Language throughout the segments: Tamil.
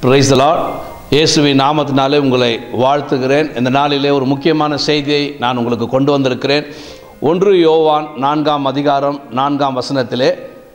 பிரைஸ் லார்ட் இயேசுவின் நாமத்தினாலே உங்களை வாழ்த்துகிறேன் இந்த நாளிலே ஒரு முக்கியமான செய்தியை நான் உங்களுக்கு கொண்டு வந்திருக்கிறேன் ஒன்று யோவான் நான்காம் அதிகாரம் நான்காம் வசனத்திலே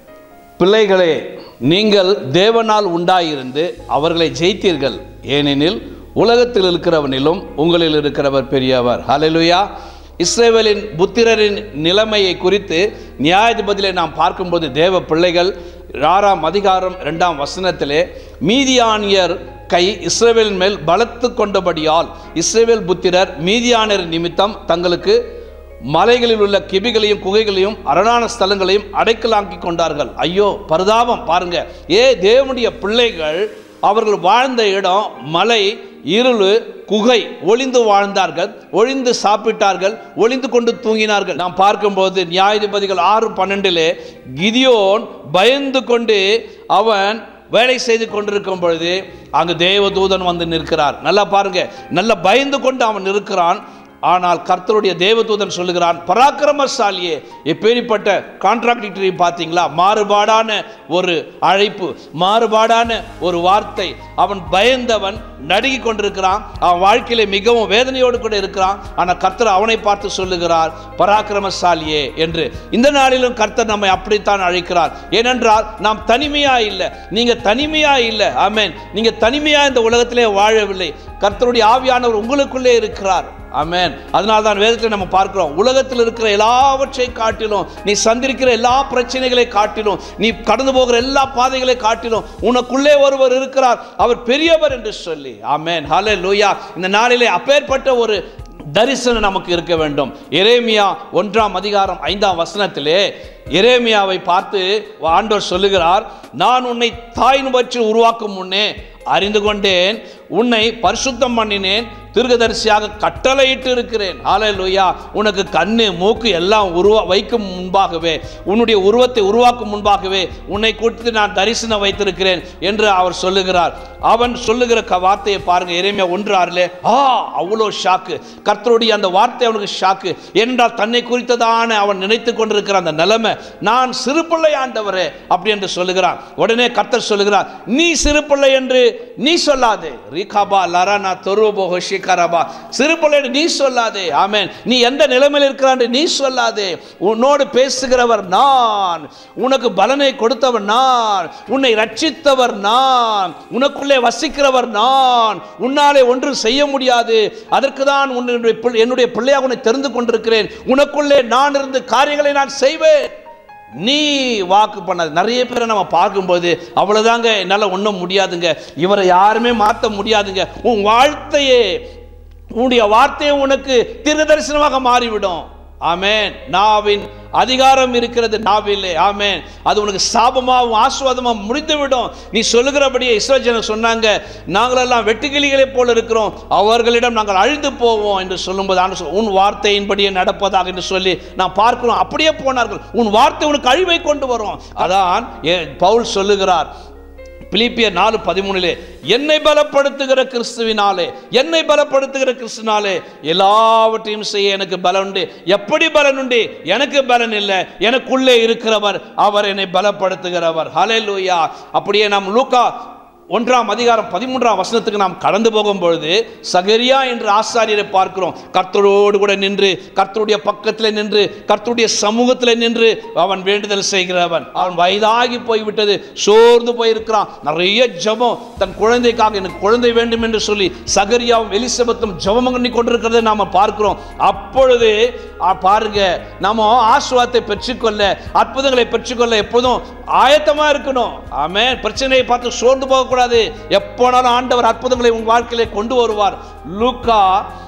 பிள்ளைகளே நீங்கள் தேவனால் உண்டாயிருந்து அவர்களை ஜெயித்தீர்கள் ஏனெனில் உலகத்தில் இருக்கிறவனிலும் உங்களில் இருக்கிறவர் பெரியவர் ஹalleluya இஸ்ரேவேலின் புத்திரரின் நிலைமையை குறித்து நியாயாதிபதியிலே நாம் பார்க்கும்போது தேவ பிள்ளைகள் ஆறாம் அதிகாரம் இரண்டாம் வசனத்திலே மீதியானியர் கை இஸ்ரேவேலின் மேல் பலத்து கொண்டபடியால் இஸ்ரேவேல் புத்திரர் மீதியானியர் நிமித்தம் தங்களுக்கு மலைகளில் உள்ள கிபிகளையும் குகைகளையும் அரணான ஸ்தலங்களையும் அடைக்கலாக்கி கொண்டார்கள் ஐயோ பரிதாபம் பாருங்க ஏ தேவனுடைய பிள்ளைகள் அவர்கள் வாழ்ந்த இடம் மலை இருள் குகை ஒளிந்து வாழ்ந்தார்கள் ஒளிந்து சாப்பிட்டார்கள் ஒளிந்து கொண்டு தூங்கினார்கள் நாம் பார்க்கும்போது நியாயாதிபதிகள் ஆறு பன்னெண்டிலே கிதியோன் பயந்து கொண்டு அவன் வேலை செய்து கொண்டிருக்கும் பொழுது அங்கு தேவதூதன் வந்து நிற்கிறார் நல்லா பாருங்க நல்லா பயந்து கொண்டு அவன் இருக்கிறான் ஆனால் கர்த்தருடைய தேவதூதன் சொல்லுகிறான் பராக்கிரமசாலியே எப்பேரிப்பட்ட கான்ட்ராக்டிட்டரி பார்த்தீங்களா மாறுபாடான ஒரு அழைப்பு மாறுபாடான ஒரு வார்த்தை அவன் பயந்தவன் நடுங்கி கொண்டிருக்கிறான் அவன் வாழ்க்கையில மிகவும் வேதனையோடு கூட இருக்கிறான் ஆனால் கர்த்தர் அவனை பார்த்து சொல்லுகிறார் பராக்கிரமசாலியே என்று இந்த நாளிலும் கர்த்தர் நம்மை அப்படித்தான் அழைக்கிறார் ஏனென்றால் நாம் தனிமையா இல்லை நீங்க தனிமையா இல்லை ஆமென் நீங்க தனிமையா இந்த உலகத்திலே வாழவில்லை கர்த்தருடைய ஆவியானவர் உங்களுக்குள்ளே இருக்கிறார் ஆமென் அதனால தான் வேதத்தில் நம்ம பார்க்கிறோம் உலகத்தில் இருக்கிற எல்லாவற்றை காட்டிலும் நீ சந்திருக்கிற எல்லா பிரச்சனைகளை காட்டிலும் நீ கடந்து போகிற எல்லா பாதைகளை காட்டிலும் உனக்குள்ளே ஒருவர் இருக்கிறார் அவர் பெரியவர் என்று சொல்லி ஆமென் ஹலே லூயா இந்த நாளிலே அப்பேற்பட்ட ஒரு தரிசனம் நமக்கு இருக்க வேண்டும் எரேமியா ஒன்றாம் அதிகாரம் ஐந்தாம் வசனத்திலே எரேமியாவை பார்த்து ஆண்டவர் சொல்லுகிறார் நான் உன்னை தாயின் பற்றி உருவாக்கும் முன்னே அறிந்து கொண்டேன் உன்னை பரிசுத்தம் பண்ணினேன் தீர்க்கதரிசியாக கட்டளையிட்டு இருக்கிறேன் ஹalleluya உனக்கு கண்ணு மூக்கு எல்லாம் உருவா வைக்கும் முன்பாகவே உன்னுடைய உருவத்தை உருவாக்கும் முன்பாகவே உன்னை குறித்து நான் தரிசனம் வைத்திருக்கிறேன் என்று அவர் சொல்லுகிறார் அவன் சொல்லுகிற க வார்த்தையை பாருங்க எரேமியா ஒன்று ஆறிலே ஆ அவ்வளோ ஷாக்கு கர்த்தருடைய அந்த வார்த்தை அவனுக்கு ஷாக்கு என்றால் தன்னை குறித்ததான அவன் நினைத்து கொண்டிருக்கிற அந்த நிலைமை நான் சிறு பிள்ளை ஆண்டவரே அப்படி என்று சொல்லுகிறான் உடனே கர்த்தர் சொல்லுகிறார் நீ சிறு பிள்ளை என்று நீ சொல்லாதே ரீகாபா லரானா தொருவபோக ஷிகரபா சிறு பிள்ளை என்று நீ சொல்லாதே ஆமென் நீ எந்த நிலைமையில் இருக்கிறான் நீ சொல்லாதே உன்னோடு பேசுகிறவர் நான் உனக்கு பலனை கொடுத்தவர் நான் உன்னை ரட்சித்தவர் நான் உனக்குள்ளே வசிக்கிறவர் நான் உன்னாலே ஒன்றும் செய்ய முடியாது அதற்கு தான் உன்னுடைய பிள்ளை- என்னுடைய பிள்ளையாக உன்னை தெரிந்து கொண்டிருக்கிறேன் உனக்குள்ளே நான் இருந்து காரியங்களை நான் செய்வேன் நீ வாக்கு பண்ணாது நிறைய பேரை நம்ம பார்க்கும்போது அவ்வளோதாங்க என்னால் ஒன்றும் முடியாதுங்க இவரை யாருமே மாற்ற முடியாதுங்க உன் வாழ்த்தையே உன்னுடைய வார்த்தையே உனக்கு தீர்க்கதரிசனமாக மாறிவிடும் ஆமென் நாவின் அதிகாரம் இருக்கிறது நாவிலே ஆமென் அது உனக்கு சாபமாகவும் ஆசுவாதமாக முடிந்துவிடும் நீ சொல்லுகிறபடியே இஸ்ரோஜன சொன்னாங்க நாங்களெல்லாம் வெட்டுக்கிளிகளைப் போல இருக்கிறோம் அவர்களிடம் நாங்கள் அழிந்து போவோம் என்று சொல்லும்போது ஆண்டு சொல் உன் வார்த்தையின்படியே நடப்பதாக என்று சொல்லி நான் பார்க்கிறோம் அப்படியே போனார்கள் உன் வார்த்தை உனக்கு அழிவை கொண்டு வரும் அதான் ஏ- பவுல் சொல்லுகிறார் பிலிப்பியர் நாலு பதிமூணிலே என்னை பலப்படுத்துகிற கிறிஸ்துவினாலே என்னை பலப்படுத்துகிற கிறிஸ்துவினாலே எல்லாவற்றையும் செய்ய எனக்கு பலன் உண்டு எப்படி பலன் உண்டு எனக்கு பலன் இல்லை எனக்குள்ளே இருக்கிறவர் அவர் என்னை பலப்படுத்துகிறவர் ஹalleluya அப்படியே நாம் லூக்கா ஒன்றாம் அதிகாரம் பதிமூன்றாம் வசனத்துக்கு நாம் கடந்து போகும் பொழுது சகரியா என்ற ஆசாரியரை பார்க்கிறோம் கர்த்தரோடு கூட நின்று கர்த்தருடைய பக்கத்தில் நின்று கர்த்தருடைய சமூகத்தில் நின்று அவன் வேண்டுதல் செய்கிறவன் அவன் வயதாகி போய்விட்டது சோர்ந்து போயிருக்கிறான் நிறைய ஜெபம் தன் குழந்தைக்காக எனக்கு குழந்தை வேண்டும் என்று சொல்லி சகரியாவும் எலிசபெத்தும் ஜெபம் பண்ணி கொண்டிருக்கிறதை நாம பார்க்கிறோம் அப்பொழுது ஆ, பாருங்க நாம ஆசுவாத்தை பெற்றுக்கொள்ள அற்புதங்களை பெற்றுக்கொள்ள எப்போதும் ஆயத்தமா இருக்கணும் ஆமே பிரச்சனையை பார்த்து சோர்ந்து போகக்கூடாது எப்போனாலும் ஆண்டவர் அற்புதங்களை உன் வாழ்க்கையிலே கொண்டு வருவார் லூக்கா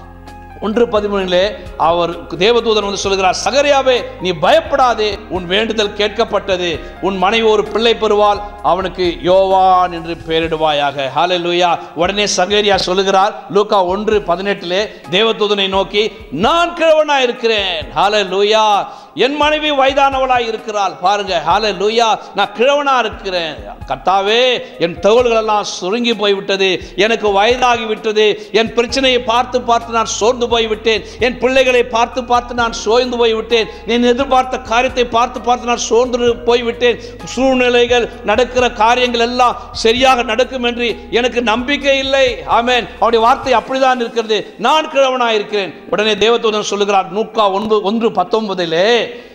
ஒன்று பதிமூணிலே அவர் தேவதூதன் வந்து சொல்கிறார் சகரியாவே நீ பயப்படாதே உன் வேண்டுதல் கேட்கப்பட்டது உன் மனைவி ஒரு பிள்ளை பெறுவாள் அவனுக்கு யோவான் என்று பெயரிடுவாயாக ஹalleluya உடனே சகரியா சொல்லுகிறார் லூக்கா ஒன்று பதினெட்டிலே தேவதூதனை நோக்கி நான் கிழவனா இருக்கிறேன் ஹalleluya என் மனைவி வயதானவளாய் இருக்கிறாள் பாருங்க ஹால லூயா நான் கிழவனா இருக்கிறேன் கர்த்தாவே என் தோள்கள் எல்லாம் சுருங்கி போய்விட்டது எனக்கு வயதாகி விட்டது என் பிரச்சனையை பார்த்து பார்த்து நான் சோர்ந்து போய்விட்டேன் என் பிள்ளைகளை பார்த்து பார்த்து நான் சோர்ந்து போய்விட்டேன் என் எதிர்பார்த்த காரியத்தை பார்த்து பார்த்து நான் சோர்ந்து போய்விட்டேன் சூழ்நிலைகள் நடக்கிற காரியங்கள் எல்லாம் சரியாக நடக்கும் என்று எனக்கு நம்பிக்கை இல்லை ஆமென் அவருடைய வார்த்தை அப்படிதான் இருக்கிறது நான் கிழவனாய் இருக்கிறேன் உடனே தேவதூதன் சொல்லுகிறார் நூக்கா ஒன்பது ஒன்று பத்தொன்பதிலே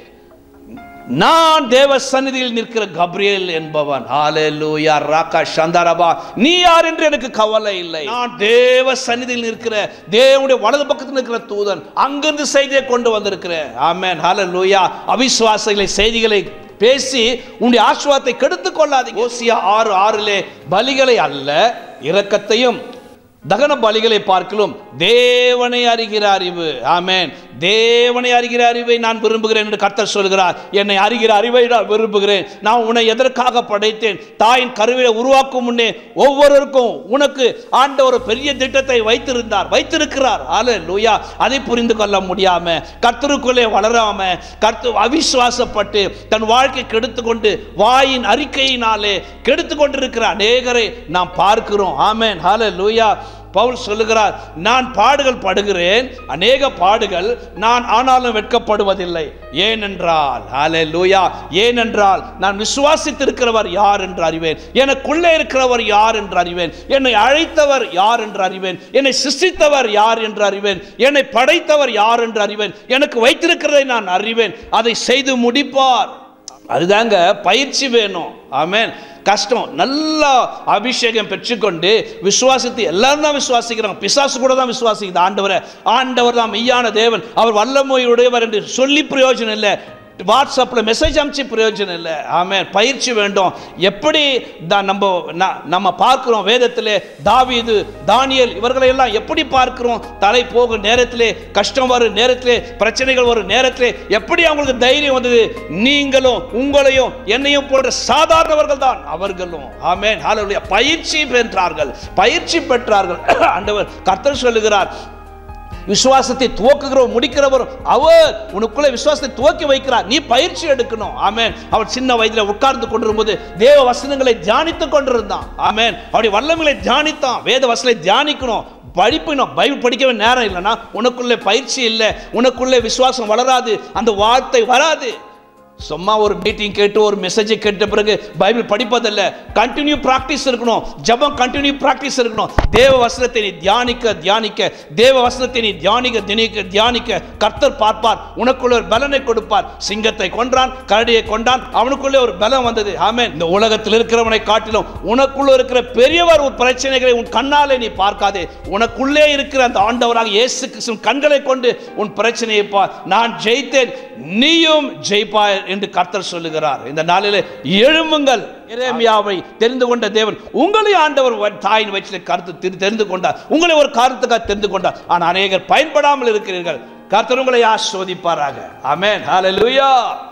நான் தேவ சந்நிதியில் நிற்கிற கப்ரியேல் என்பவன் ஹalleluya ராகா சந்தாரபா நீ யார் என்று எனக்கு கவலை இல்லை நான் தேவ சந்நிதியில் நிற்கிற தேவனுடைய வலது பக்கத்தில் நிற்கிற தூதன் அங்கிருந்து செய்தியை கொண்டு வந்திருக்கிறேன் ஆமென் ஹalleluya அவிசுவாசிகளை செய்திகளை பேசி உன்னுடைய ஆசுவாத்தை கெடுத்துக் கொள்ளாதீங்க ஓசியா ஆறு ஆறிலே பலிகளை அல்ல இரக்கத்தையும் தகன பலிகளை பார்க்கலும் தேவனை அறிகிற அறிவு ஆமென் தேவனை அறிகிற அறிவை நான் விரும்புகிறேன் என்று கர்த்தர் சொல்கிறார் என்னை அறிகிற அறிவை நான் விரும்புகிறேன் நான் உன்னை எதற்காக படைத்தேன் தாயின் கருவியை உருவாக்கும் முன்னே ஒவ்வொருவருக்கும் உனக்கு ஆண்ட ஒரு பெரிய திட்டத்தை வைத்திருந்தார் வைத்திருக்கிறார் ஆல லூயா அதை புரிந்து கொள்ள முடியாம கர்த்தருக்குள்ளே வளராம கர்த்து அவிசுவாசப்பட்டு தன் வாழ்க்கை கெடுத்து கொண்டு வாயின் அறிக்கையினாலே கெடுத்து கொண்டிருக்கிற அநேகரை நாம் பார்க்கிறோம் ஆமென் ஹால லூயா பவுல் சொல்லுகிறார் நான் பாடுகள் படுகிறேன் அநேக பாடுகள் நான் ஆனாலும் வெட்கப்படுவதில்லை ஏனென்றால் ஹalleluya ஏனென்றால் நான் விசுவாசித்திருக்கிறவர் யார் என்று அறிவேன் எனக்குள்ளே இருக்கிறவர் யார் என்று அறிவேன் என்னை அழைத்தவர் யார் என்று அறிவேன் என்னை சிருஷ்டித்தவர் யார் என்று அறிவேன் என்னை படைத்தவர் யார் என்று அறிவேன் எனக்கு வைத்திருக்கிறதை நான் அறிவேன் அதை செய்து முடிப்பார் அதுதாங்க பயிற்சி வேணும் ஆமென் கஷ்டம் நல்லா அபிஷேகம் பெற்றுக்கொண்டு விசுவாசித்து எல்லாரும் தான் விசுவாசிக்கிறாங்க பிசாசு கூட தான் விசுவாசிக்குது ஆண்டவரை ஆண்டவர் தான் மெய்யான தேவன் அவர் வல்லமையுடையவர் என்று சொல்லி பிரயோஜனம் இல்லை வாட்ஸ்அப்பில் மெசேஜ் அனுப்பிச்சு பிரயோஜனம் இல்லை ஆமென் பயிற்சி வேண்டும் எப்படி தான் நம்ம ந- நம்ம பார்க்கிறோம் வேதத்திலே தாவீது தானியேல் இவர்களை எல்லாம் எப்படி பார்க்கிறோம் தலை போகும் நேரத்திலே கஷ்டம் வரும் நேரத்திலே பிரச்சனைகள் வரும் நேரத்திலே எப்படி அவங்களுக்கு தைரியம் வந்தது நீங்களும் உங்களையும் என்னையும் போன்ற சாதாரணவர்கள் தான் அவர்களும் ஆமென் ஹalleluya பயிற்சி பெற்றார்கள் பயிற்சி பெற்றார்கள் ஆண்டவர் கர்த்தர் சொல்லுகிறார் விசுவாசத்தை துவக்குகிறவர் முடிக்கிறவரும் அவர் உனக்குள்ளே விசுவாசத்தை துவக்கி வைக்கிறார் நீ பயிற்சி எடுக்கணும் ஆமென் அவர் சின்ன வயதில் உட்கார்ந்து கொண்டிருக்கும்போது தேவ வசனங்களை தியானித்துக் கொண்டிருந்தான் ஆமென் அவருடைய வல்லமைகளை தியானித்தான் வேத வசனங்களை தியானிக்கணும் படிக்கணும் பைபிள் படிக்கவே நேரம் இல்லைன்னா உனக்குள்ளே பயிற்சி இல்லை உனக்குள்ளே விசுவாசம் வளராது அந்த வார்த்தை வராது சும்மா ஒரு மீட்டிங் கேட்டு ஒரு மெசேஜை கேட்ட பிறகு பைபிள் படிப்பதில்ல கண்டினியூ பிராக்டிஸ் இருக்கணும் ஜெபம் கண்டினியூ பிராக்டிஸ் இருக்கணும் தேவ வசனத்தை நீ தியானிக்க தியானிக்க தேவ வசனத்தை நீ தியானிக்க தியானிக்க தியானிக்க கர்த்தர் பார்ப்பார் உனக்குள்ள ஒரு பலனை கொடுப்பார் சிங்கத்தை கொன்றான் கரடியை கொண்டான் அவனுக்குள்ளே ஒரு பலம் வந்தது ஆமென் இந்த உலகத்தில் இருக்கிறவனை காட்டிலும் உனக்குள்ள இருக்கிற பெரியவர் ஒரு பிரச்சனைகளை உன் கண்ணாலே நீ பார்க்காதே உனக்குள்ளே இருக்கிற அந்த ஆண்டவராக இயேசு கிறிஸ்துவின் கண்களை கொண்டு உன் பிரச்சனையை பார் நான் ஜெயித்தேன் நீயும் ஜெயிப்பாய் என்று கர்த்தர் சொல்லுகிறார் இந்த நாளிலே எழும்புங்கள் எரேமியாவை தெரிந்து கொண்ட தேவன் உங்களை ஆண்டவர் வ- தாயின் வயிற்றிலே கருத்து தெரி- தெரிந்து கொண்டார் உங்களை ஒரு காரணத்துக்காக தெரிந்து கொண்டார் ஆனால் அநேகர் பயன்படாமல் இருக்கிறீர்கள் கர்த்தர் உங்களை ஆஸ்வதிப்பாராக ஆமென் ஹalleluya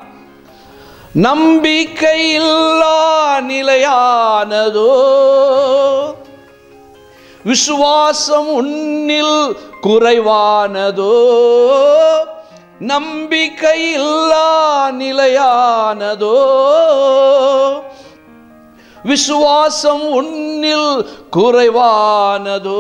நம்பிக்கையில்லா நிலையானதோ விசுவாசம் உன்னில் குறைவானதோ நம்பிக்கையில்லா நிலையானதோ விசுவாசம் உன்னில் குறைவானதோ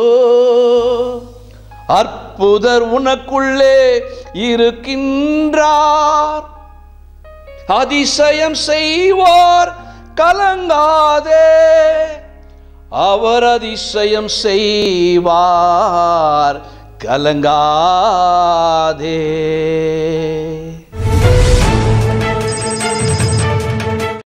அற்புதர் உனக்குள்ளே இருக்கின்றார் அதிசயம் செய்வார் கலங்காதே அவர் அதிசயம் செய்வார் கலங்காதே